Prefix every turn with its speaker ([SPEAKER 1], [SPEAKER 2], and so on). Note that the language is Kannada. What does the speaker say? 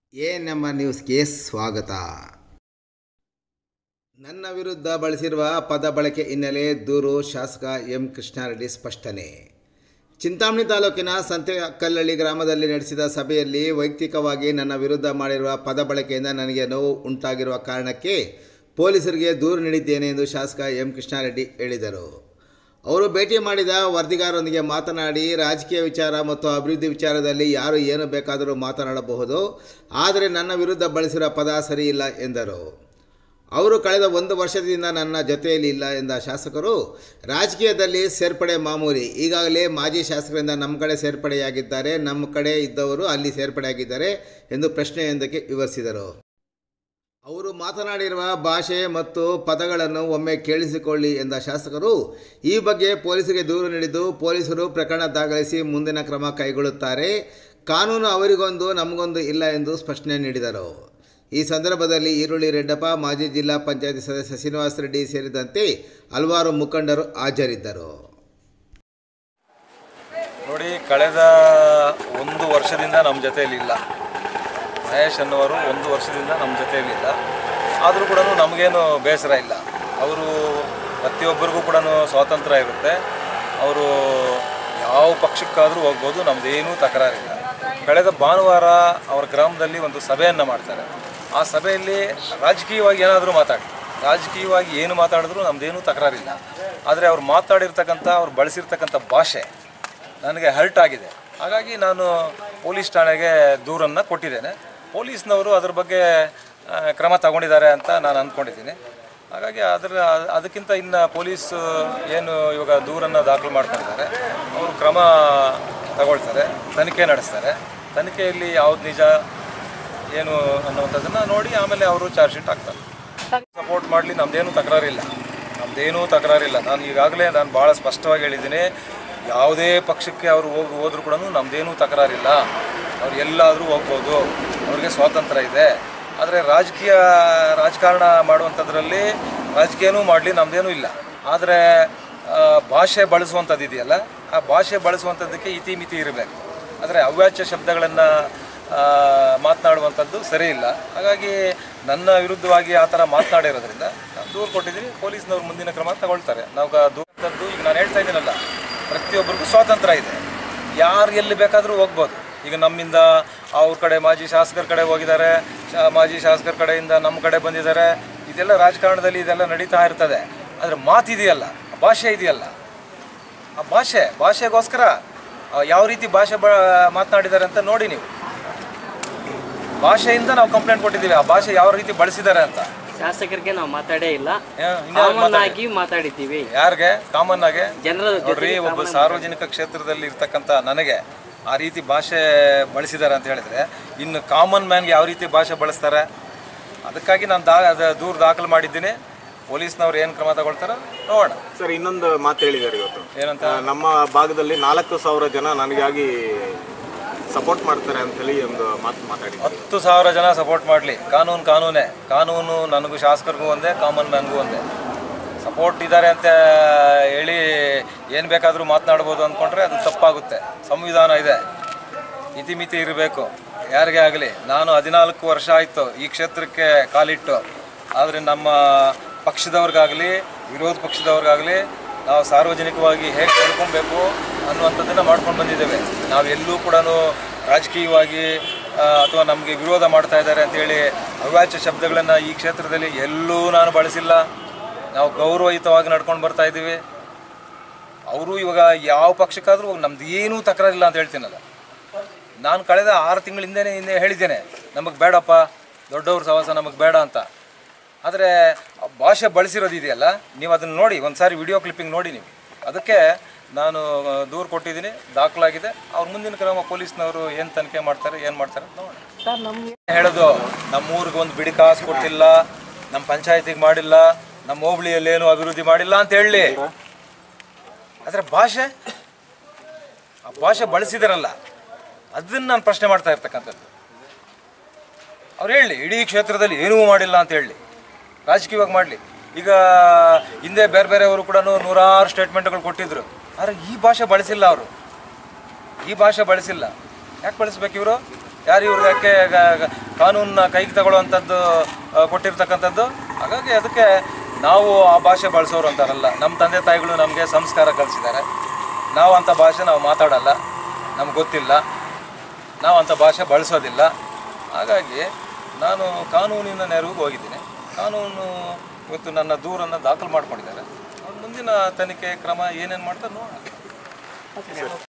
[SPEAKER 1] ಎ ನಮ್ಮ ನ್ಯೂಸ್ಗೆ ಸ್ವಾಗತ ನನ್ನ ವಿರುದ್ಧ ಬಳಸಿರುವ ಪದ ಬಳಕೆ ಹಿನ್ನೆಲೆ ದೂರು ಶಾಸಕ ಎಂ ಕೃಷ್ಣಾರೆಡ್ಡಿ ಸ್ಪಷ್ಟನೆ ಚಿಂತಾಮಣಿ ತಾಲೂಕಿನ ಸಂತೆಕಲ್ಲಳ್ಳಿ ಗ್ರಾಮದಲ್ಲಿ ನಡೆಸಿದ ಸಭೆಯಲ್ಲಿ ವೈಯಕ್ತಿಕವಾಗಿ ನನ್ನ ವಿರುದ್ಧ ಮಾಡಿರುವ ಪದ ಬಳಕೆಯಿಂದ ನನಗೆ ನೋವು ಉಂಟಾಗಿರುವ ಕಾರಣಕ್ಕೆ ಪೊಲೀಸರಿಗೆ ದೂರು ನೀಡಿದ್ದೇನೆ ಎಂದು ಶಾಸಕ ಎಂ ಕೃಷ್ಣಾರೆಡ್ಡಿ ಹೇಳಿದರು ಅವರು ಭೇಟಿ ಮಾಡಿದ ವರದಿಗಾರರೊಂದಿಗೆ ಮಾತನಾಡಿ ರಾಜಕೀಯ ವಿಚಾರ ಮತ್ತು ಅಭಿವೃದ್ಧಿ ವಿಚಾರದಲ್ಲಿ ಯಾರು ಏನು ಬೇಕಾದರೂ ಮಾತನಾಡಬಹುದು ಆದರೆ ನನ್ನ ವಿರುದ್ಧ ಬಳಸಿರುವ ಪದ ಸರಿಯಿಲ್ಲ ಎಂದರು ಅವರು ಕಳೆದ ಒಂದು ವರ್ಷದಿಂದ ನನ್ನ ಜೊತೆಯಲ್ಲಿ ಇಲ್ಲ ಎಂದ ಶಾಸಕರು ರಾಜಕೀಯದಲ್ಲಿ ಸೇರ್ಪಡೆ ಮಾಮೂಲಿ ಈಗಾಗಲೇ ಮಾಜಿ ಶಾಸಕರಿಂದ ನಮ್ಮ ಕಡೆ ಸೇರ್ಪಡೆಯಾಗಿದ್ದಾರೆ ನಮ್ಮ ಕಡೆ ಇದ್ದವರು ಅಲ್ಲಿ ಸೇರ್ಪಡೆಯಾಗಿದ್ದಾರೆ ಎಂದು ಪ್ರಶ್ನೆಯೊಂದಕ್ಕೆ ವಿವರಿಸಿದರು ಅವರು ಮಾತನಾಡಿರುವ ಭಾಷೆ ಮತ್ತು ಪದಗಳನ್ನು ಒಮ್ಮೆ ಕೇಳಿಸಿಕೊಳ್ಳಿ ಎಂದ ಶಾಸಕರು ಈ ಬಗ್ಗೆ ಪೊಲೀಸರಿಗೆ ದೂರು ನೀಡಿದ್ದು ಪೊಲೀಸರು ಪ್ರಕರಣ ದಾಖಲಿಸಿ ಮುಂದಿನ ಕ್ರಮ ಕೈಗೊಳ್ಳುತ್ತಾರೆ ಕಾನೂನು ಅವರಿಗೊಂದು ನಮಗೊಂದು ಇಲ್ಲ ಎಂದು ಸ್ಪಷ್ಟನೆ ನೀಡಿದರು ಈ ಸಂದರ್ಭದಲ್ಲಿ ಈರುಳ್ಳಿ ರೆಡ್ಡಪ್ಪ ಮಾಜಿ ಜಿಲ್ಲಾ ಪಂಚಾಯತಿ ಸದಸ್ಯ ಶ್ರೀನಿವಾಸ ರೆಡ್ಡಿ ಸೇರಿದಂತೆ ಹಲವಾರು ಮುಖಂಡರು ಹಾಜರಿದ್ದರು
[SPEAKER 2] ನೋಡಿ ಕಳೆದ ಒಂದು ವರ್ಷದಿಂದ ನಮ್ಮ ಜೊತೆಯಲ್ಲಿ ಇಲ್ಲ ಮಹೇಶ್ ಅನ್ನುವರು ಒಂದು ವರ್ಷದಿಂದ ನಮ್ಮ ಜೊತೆಯಲ್ಲಿ ಇಲ್ಲ ಆದರೂ ಕೂಡ ನಮಗೇನು ಬೇಸರ ಇಲ್ಲ ಅವರು ಪ್ರತಿಯೊಬ್ಬರಿಗೂ ಕೂಡ ಸ್ವಾತಂತ್ರ್ಯ ಇರುತ್ತೆ ಅವರು ಯಾವ ಪಕ್ಷಕ್ಕಾದರೂ ಹೋಗ್ಬೋದು ನಮ್ಮದೇನೂ ತಕರಾರಿಲ್ಲ ಕಳೆದ ಭಾನುವಾರ ಅವರ ಗ್ರಾಮದಲ್ಲಿ ಒಂದು ಸಭೆಯನ್ನು ಮಾಡ್ತಾರೆ ಆ ಸಭೆಯಲ್ಲಿ ರಾಜಕೀಯವಾಗಿ ಏನಾದರೂ ಮಾತಾಡಿ ರಾಜಕೀಯವಾಗಿ ಏನು ಮಾತಾಡಿದ್ರು ನಮ್ಮದೇನೂ ತಕರಾರಿಲ್ಲ ಆದರೆ ಅವ್ರು ಮಾತಾಡಿರ್ತಕ್ಕಂಥ ಅವ್ರು ಬಳಸಿರ್ತಕ್ಕಂಥ ಭಾಷೆ ನನಗೆ ಹರ್ಟ್ ಆಗಿದೆ ಹಾಗಾಗಿ ನಾನು ಪೊಲೀಸ್ ಠಾಣೆಗೆ ದೂರನ್ನು ಕೊಟ್ಟಿದ್ದೇನೆ ಪೊಲೀಸ್ನವರು ಅದ್ರ ಬಗ್ಗೆ ಆ, ಕ್ರಮ ತಗೊಂಡಿದ್ದಾರೆ ಅಂತ ನಾನು ಅಂದ್ಕೊಂಡಿದ್ದೀನಿ ಹಾಗಾಗಿ ಅದರ ಅದಕ್ಕಿಂತ ಇನ್ನು ಪೊಲೀಸ್ ಏನು ಇವಾಗ ದೂರನ್ನು ದಾಖಲು ಮಾಡ್ಕೊಂಡಿದ್ದಾರೆ ಅವರು ಕ್ರಮ ತಗೊಳ್ತಾರೆ ತನಿಖೆ ನಡೆಸ್ತಾರೆ ತನಿಖೆಯಲ್ಲಿ ಯಾವ್ದು ನಿಜ ಏನು ಅನ್ನುವಂಥದ್ದನ್ನು ನೋಡಿ ಆಮೇಲೆ ಅವರು ಚಾರ್ಜ್ ಶೀಟ್ ಹಾಕ್ತಾರೆ ಸಪೋರ್ಟ್ ಮಾಡಲಿ ನಮ್ಮದೇನೂ ತಕರಾರಿಲ್ಲ ನಮ್ಮದೇನೂ ತಕರಾರಿಲ್ಲ ನಾನು ಈಗಾಗಲೇ ನಾನು ಭಾಳ ಸ್ಪಷ್ಟವಾಗಿ ಹೇಳಿದ್ದೀನಿ ಯಾವುದೇ ಪಕ್ಷಕ್ಕೆ ಅವರು ಹೋಗಿ ಹೋದರೂ ಕೂಡ ನಮ್ಮದೇನೂ ತಕರಾರಿಲ್ಲ ಅವ್ರು ಎಲ್ಲಾದರೂ ಹೋಗ್ಬೋದು ಅವ್ರಿಗೆ ಸ್ವಾತಂತ್ರ್ಯ ಇದೆ ಆದರೆ ರಾಜಕೀಯ ರಾಜಕಾರಣ ಮಾಡುವಂಥದ್ರಲ್ಲಿ ರಾಜಕೀಯನೂ ಮಾಡಲಿ ನಮ್ಮದೇನೂ ಇಲ್ಲ ಆದರೆ ಆ, ಭಾಷೆ ಬಳಸುವಂಥದ್ದು ಇದೆಯಲ್ಲ ಆ ಭಾಷೆ ಬಳಸುವಂಥದ್ದಕ್ಕೆ ಇತಿಮಿತಿ ಇರಬೇಕು ಆದರೆ ಅವ್ಯಾಚ್ಯ ಶಬ್ದಗಳನ್ನು ಮಾತನಾಡುವಂಥದ್ದು ಸರಿ ಇಲ್ಲ ಹಾಗಾಗಿ ನನ್ನ ವಿರುದ್ಧವಾಗಿ ಆ ಥರ ಮಾತನಾಡಿರೋದ್ರಿಂದ ನಾನು ದೂರು ಕೊಟ್ಟಿದ್ದೀನಿ ಪೊಲೀಸ್ನವ್ರು ಮುಂದಿನ ಕ್ರಮ ತಗೊಳ್ತಾರೆ ನಾವು ದೂರದ್ದು ಈಗ ನಾನು ಹೇಳ್ತಾ ಇದ್ದೀನಲ್ಲ ಪ್ರತಿಯೊಬ್ಬರಿಗೂ ಸ್ವಾತಂತ್ರ್ಯ ಇದೆ ಯಾರು ಎಲ್ಲಿ ಬೇಕಾದರೂ ಹೋಗ್ಬೋದು ಈಗ ನಮ್ಮಿಂದ ಅವ್ರ ಕಡೆ ಮಾಜಿ ಶಾಸಕರ ಕಡೆ ಹೋಗಿದ್ದಾರೆ ಶಾ- ಮಾಜಿ ಶಾಸಕರ ಕಡೆಯಿಂದ ನಮ್ಮ ಕಡೆ ಬಂದಿದ್ದಾರೆ ಇದೆಲ್ಲ ರಾಜಕಾರಣದಲ್ಲಿ ಇದೆಲ್ಲ ನಡೀತಾ ಇರ್ತದೆ ಆದರೆ ಮಾತಿದೆಯಲ್ಲ ಭಾಷೆ ಇದೆಯಲ್ಲ ಆ ಭಾಷೆ ಭಾಷೆಗೋಸ್ಕರ ಆ, ಯಾವ ರೀತಿ ಭಾಷೆ ಬ ಮಾತನಾಡಿದ್ದಾರೆ ಅಂತ ನೋಡಿ ನೀವು ಭಾಷೆಯಿಂದ ನಾವು ಕಂಪ್ಲೇಂಟ್ ಕೊಟ್ಟಿದ್ದೀವಿ ಆ ಭಾಷೆ ಯಾವ ರೀತಿ ಬಳಸಿದ್ದಾರೆ ಅಂತ
[SPEAKER 3] ಶಾಸಕರಿಗೆ ನಾವು ಮಾತಾಡೇ ಇಲ್ಲ
[SPEAKER 2] ಏ, ಇನ್ಯಾರು
[SPEAKER 3] ಕಾಮನ್ ಆಗಿ ಮಾತಾಡಿದ್ದೀವಿ
[SPEAKER 2] ಯಾರಿಗೆ ಕಾಮನ್ ಆಗಿ
[SPEAKER 3] ಜನರ
[SPEAKER 2] ನೋಡ್ರಿ ಒಬ್ಬ ಸಾರ್ವಜನಿಕ ಕ್ಷೇತ್ರದಲ್ಲಿ ಇರ್ತಕ್ಕಂಥ ನನಗೆ ಆ ರೀತಿ ಭಾಷೆ ಬಳಸಿದ್ದಾರೆ ಅಂತ ಹೇಳಿದ್ರೆ ಇನ್ನು ಕಾಮನ್ ಮ್ಯಾನ್ಗೆ ಯಾವ ರೀತಿ ಭಾಷೆ ಬಳಸ್ತಾರೆ ಅದಕ್ಕಾಗಿ ನಾನು ದಾ ಅದ- ದೂರು ದಾಖಲು ಮಾಡಿದ್ದೀನಿ ಪೊಲೀಸ್ನವ್ರು ಏನು ಕ್ರಮ ತಗೊಳ್ತಾರೋ ನೋಡೋಣ
[SPEAKER 4] ಸರ್ ಇನ್ನೊಂದು ಮಾತು ಹೇಳಿದ್ದಾರೆ ಇವತ್ತು
[SPEAKER 2] ಏನಂತ
[SPEAKER 4] ಆ, ನಮ್ಮ ಭಾಗದಲ್ಲಿ ನಾಲ್ಕು ಸಾವಿರ ಜನ ನನಗಾಗಿ ಸಪೋರ್ಟ್ ಮಾಡ್ತಾರೆ ಅಂತ ಹೇಳಿ ಒಂದು ಮಾತು ಮಾತಾಡಿದ್ದಾರೆ
[SPEAKER 2] ಹತ್ತು ಸಾವಿರ ಜನ ಸಪೋರ್ಟ್ ಮಾಡಲಿ ಕಾನೂನು ಕಾನೂನೇ ಕಾನೂನು ನನಗೂ ಶಾಸಕರಿಗೂ ಒಂದೇ ಕಾಮನ್ ಮ್ಯಾನ್ಗೂ ಒಂದೇ ಸಪೋರ್ಟ್ ಇದ್ದಾರೆ ಅಂತ ಹೇಳಿ ಏನು ಬೇಕಾದರೂ ಮಾತನಾಡ್ಬೋದು ಅಂದ್ಕೊಂಡ್ರೆ ಅದು ತಪ್ಪಾಗುತ್ತೆ ಸಂವಿಧಾನ ಇದೆ ಇತಿಮಿತಿ ಇರಬೇಕು ಯಾರಿಗೇ ಆಗಲಿ ನಾನು ಹದಿನಾಲ್ಕು ವರ್ಷ ಆಯಿತು ಈ ಕ್ಷೇತ್ರಕ್ಕೆ ಕಾಲಿಟ್ಟು ಆದರೆ ನಮ್ಮ ಪಕ್ಷದವ್ರಿಗಾಗಲಿ ವಿರೋಧ ಪಕ್ಷದವ್ರಿಗಾಗಲಿ ನಾವು ಸಾರ್ವಜನಿಕವಾಗಿ ಹೇಗೆ ನಡ್ಕೊಬೇಕು ಅನ್ನುವಂಥದ್ದನ್ನು ಮಾಡ್ಕೊಂಡು ಬಂದಿದ್ದೇವೆ ನಾವು ಎಲ್ಲೂ ಕೂಡ ರಾಜಕೀಯವಾಗಿ ಆ, ಅಥವಾ ನಮಗೆ ವಿರೋಧ ಮಾಡ್ತಾ ಇದ್ದಾರೆ ಅಂತೇಳಿ ಅವ್ಯಾಚ್ಯ ಶಬ್ದಗಳನ್ನು ಈ ಕ್ಷೇತ್ರದಲ್ಲಿ ಎಲ್ಲೂ ನಾನು ಬಳಸಿಲ್ಲ ನಾವು ಗೌರವಯುತವಾಗಿ ನಡ್ಕೊಂಡು ಬರ್ತಾ ಇದ್ದೀವಿ ಅವರು ಇವಾಗ ಯಾವ ಪಕ್ಷಕ್ಕಾದರೂ ನಮ್ದು ಏನೂ ತಕರಾರಿಲ್ಲ ಅಂತ ಹೇಳ್ತೀನಲ್ಲ ನಾನು ಕಳೆದ ಆರು ತಿಂಗಳ ಹಿಂದೆನೇ ಹಿಂದೆ ಹೇಳಿದ್ದೇನೆ ನಮಗೆ ಬೇಡಪ್ಪ ದೊಡ್ಡವ್ರ ಸಹವಾಸ ನಮಗೆ ಬೇಡ ಅಂತ ಆದರೆ ಆ ಭಾಷೆ ಬಳಸಿರೋದು ಇದೆಯಲ್ಲ ನೀವು ಅದನ್ನು ನೋಡಿ ಒಂದು ಸಾರಿ ವಿಡಿಯೋ ಕ್ಲಿಪ್ಪಿಂಗ್ ನೋಡಿ ನೀವು ಅದಕ್ಕೆ ನಾನು ಆ, ದೂರು ಕೊಟ್ಟಿದ್ದೀನಿ ದಾಖಲಾಗಿದೆ ಅವ್ರ ಮುಂದಿನ ಕ್ರಮ ಪೊಲೀಸ್ನವರು ಏನು ತನಿಖೆ ಮಾಡ್ತಾರೆ ಏನು ಮಾಡ್ತಾರೆ ಅಂತ ನೋಡೋಣ ಹೇಳೋದು ನಮ್ಮ ಊರಿಗೆ ಒಂದು ಬಿಡಿ ಕಾಸು ಕೊಟ್ಟಿಲ್ಲ ನಮ್ಮ ಪಂಚಾಯತಿಗೆ ಮಾಡಿಲ್ಲ ನಮ್ಮ ಹೋಬಳಿಯಲ್ಲಿ ಏನು ಅಭಿವೃದ್ಧಿ ಮಾಡಿಲ್ಲ ಅಂತ ಹೇಳಿ ಆದರೆ ಭಾಷೆ ಆ ಭಾಷೆ ಬಳಸಿದಾರಲ್ಲ ಅದನ್ನು ನಾನು ಪ್ರಶ್ನೆ ಮಾಡ್ತಾ ಇರ್ತಕ್ಕಂಥದ್ದು ಅವ್ರು ಹೇಳಿ ಇಡೀ ಕ್ಷೇತ್ರದಲ್ಲಿ ಏನೂ ಮಾಡಿಲ್ಲ ಅಂತ ಹೇಳಿ ರಾಜಕೀಯವಾಗಿ ಮಾಡಲಿ ಈಗ ಹಿಂದೆ ಬೇರೆ ಬೇರೆಯವರು ಕೂಡ ನೂರಾರು ಸ್ಟೇಟ್ಮೆಂಟ್ಗಳು ಕೊಟ್ಟಿದ್ರು ಆದರೆ ಈ ಭಾಷೆ ಬಳಸಿಲ್ಲ ಅವರು ಈ ಭಾಷೆ ಬಳಸಿಲ್ಲ ಯಾಕೆ ಬಳಸ್ಬೇಕು ಇವರು ಯಾರು ಇವ್ರಿಗೆ ಕಾನೂನನ್ನ ಕೈಗೆ ತಗೊಳ್ಳುವಂಥದ್ದು ಆ, ಕೊಟ್ಟಿರ್ತಕ್ಕಂಥದ್ದು ಹಾಗಾಗಿ ಅದಕ್ಕೆ ನಾವು ಆ ಭಾಷೆ ಬಳಸೋರು ಅಂತಾರಲ್ಲ ನಮ್ಮ ತಂದೆ ತಾಯಿಗಳು ನಮಗೆ ಸಂಸ್ಕಾರ ಕಲಿಸಿದ್ದಾರೆ ನಾವು ಅಂಥ ಭಾಷೆ ನಾವು ಮಾತಾಡಲ್ಲ ನಮ್ಗೆ ಗೊತ್ತಿಲ್ಲ ನಾವು ಅಂಥ ಭಾಷೆ ಬಳಸೋದಿಲ್ಲ ಹಾಗಾಗಿ ನಾನು ಕಾನೂನಿನ ನೆರವಿಗೆ ಹೋಗಿದ್ದೀನಿ ಕಾನೂನು ಇವತ್ತು ನನ್ನ ದೂರನ್ನು ದಾಖಲು ಮಾಡ್ಕೊಂಡಿದ್ದಾರೆ ಅವ್ರು ಮುಂದಿನ ತನಿಖೆ ಕ್ರಮ ಏನೇನು ಮಾಡ್ತಾರೆ ನೋಡೋಣ